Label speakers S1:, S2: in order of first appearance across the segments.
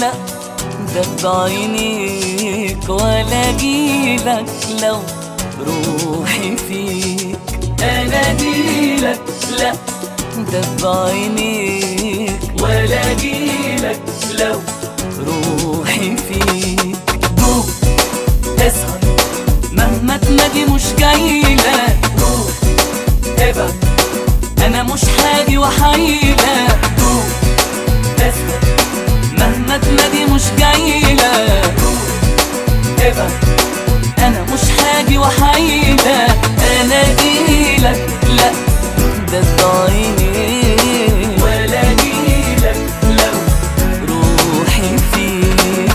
S1: لا ده بعينيك ولا اجيلك لو روحي فيك انا اجيلك لا ده بعينيك ولا اجيلك لو روحي فيك روح تسهر مهما تنادي مش جايلك روح ابعد انا مش حاجي وحيلك روح تسهر مهما تنادي مش جايلك روح ابعد انا مش حاجي وحيلك انا جيلك لا ده ضايعني ولا جيلك لو روحي فيك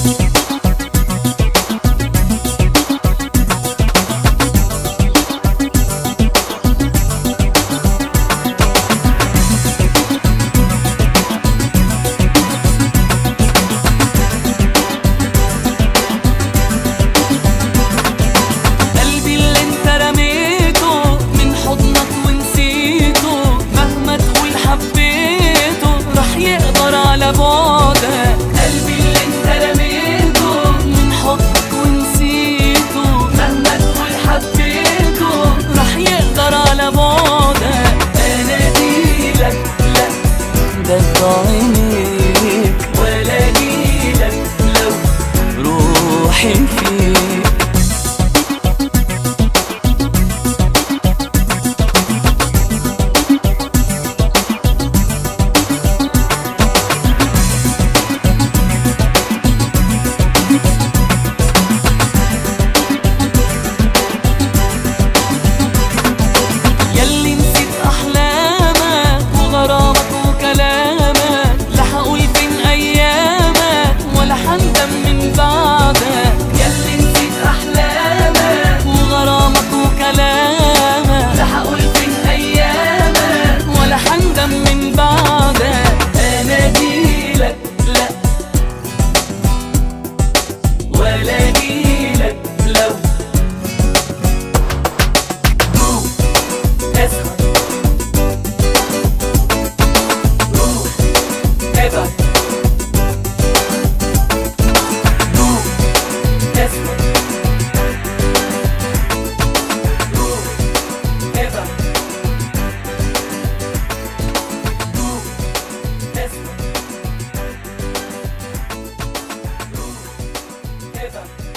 S1: قلبي اللي انت رميته من حضنك ونسيته مهما تقول حبيته راح يقدر على بعدك قلبي اللي انت رميته من حضنك ونسيته مهما تقول حبيته راح يقدر على بعدك انا ديلك لا ده عينيك ولا جيلك لو روحي فيك ياللي نسيت احلامك وغرامك وكلامك لا هقول فين ايامك ولا هندم من بعدك ياللي نسيت احلامك وغرامك وكلامك لا هقول فين ايامك ولا هندم من بعدك انا جيلك لا ولا جيلك لو روح اسهر روح ابعد روح اسهر روح ابعد روح اسهر روح ابعد